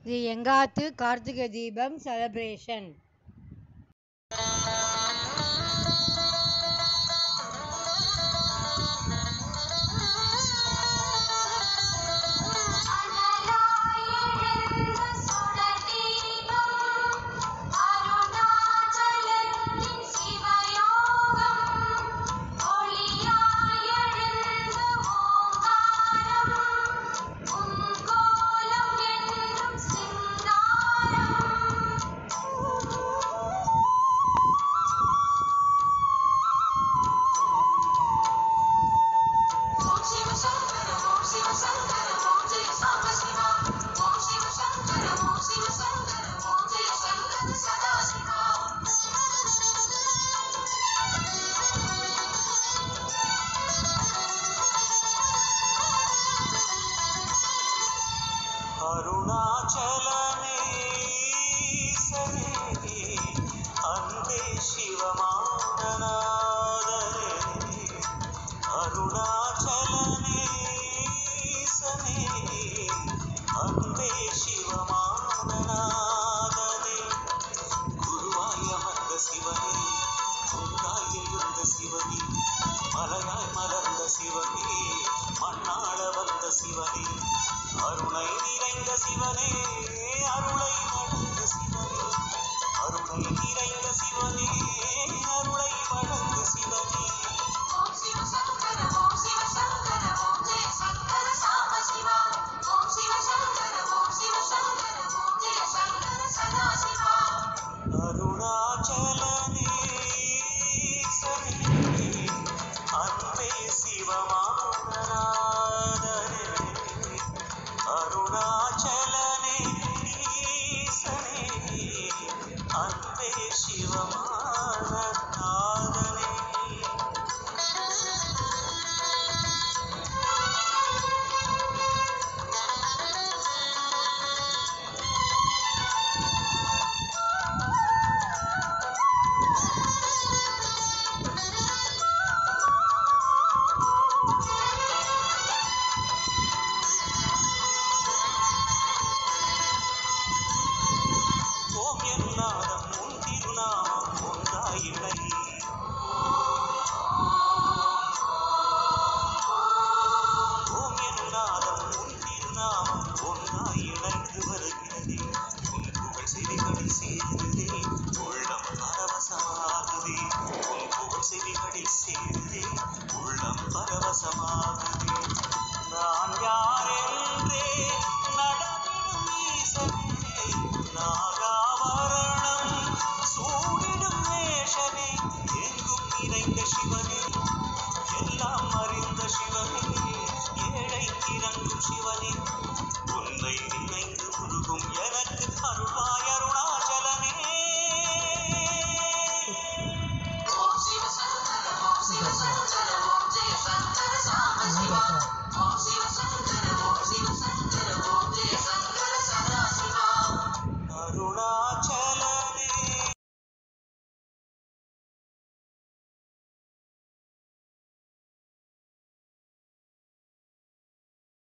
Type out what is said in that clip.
இது எங்காத்து கார்த்திகை தீபம் செலப்ரேஷன் அனலாயெழுந்த சுடதீபம் அருணாச்சலத்தின் சிவயோகம் ஒளியாயெழுந்த ஓங்காரம் உன் கோலம் என்றும் சிங்காரம் ஓம் சிவ சங்கர ஓம் சிவ சங்கர ஓம் ஜெய சாம்ப சிவா ஓம் சிவ சங்கர ஓம் சிவ சங்கர ஓம் ஜெய சங்கர சதா சிவா அருணாச்சலனே ஈசனே, அன்பே சிவமானநாதனே அருணாச்சலனே ஈசனே, அன்பே சிவமானநாதனே குருவாய் அமர்ந்த சிவனே குருவாய் எழுந்த சிவனே மலையாய் மலர்ந்த சிவனே மண்ணாள வந்த சிவனே அருணை நிறைந்த சிவனே அருளை வழங்கு சிவனே அருணை நிறைந்த சிவனே அருளை வழங்கு சிவனே ஓம் சிவ சங்கர ஓம் சிவ சங்கர ஓம் ஜெய சங்கர சாம்ப சிவா ஓம் சிவ சங்கர ஓம் சிவ சங்கர ஓம் ஜெய சங்கர சதா சிவா அருணாச்சலனே ஈசனே, அன்பே சிவமானநாதனே அருணாச்சலனே ஈசனே, அன்பே சிவமானநாதனே ஓம் என்னாதம் உன் திருநாமம் ஒன்றாயில்லை ஓம் என்னாதம் உன் திருநாமம் ஒன்றாய் இணைந்து வருகிறதே உன் புகழ் செவிகளில் சேருதே உள்ளம் பரவசமாகுதே உன் புகழ் செவிகளில் சேருதே உள்ளம் பரவசமாகுதே நான் யார் என்றே நடமிடும் ஈசனே நாகாபரணம் சூடிடும் வேஷனே எங்கும் நிறைந்த சிவனே எல்லாம் அறிந்த சிவனே ஏழை இறங்கும் சிவனே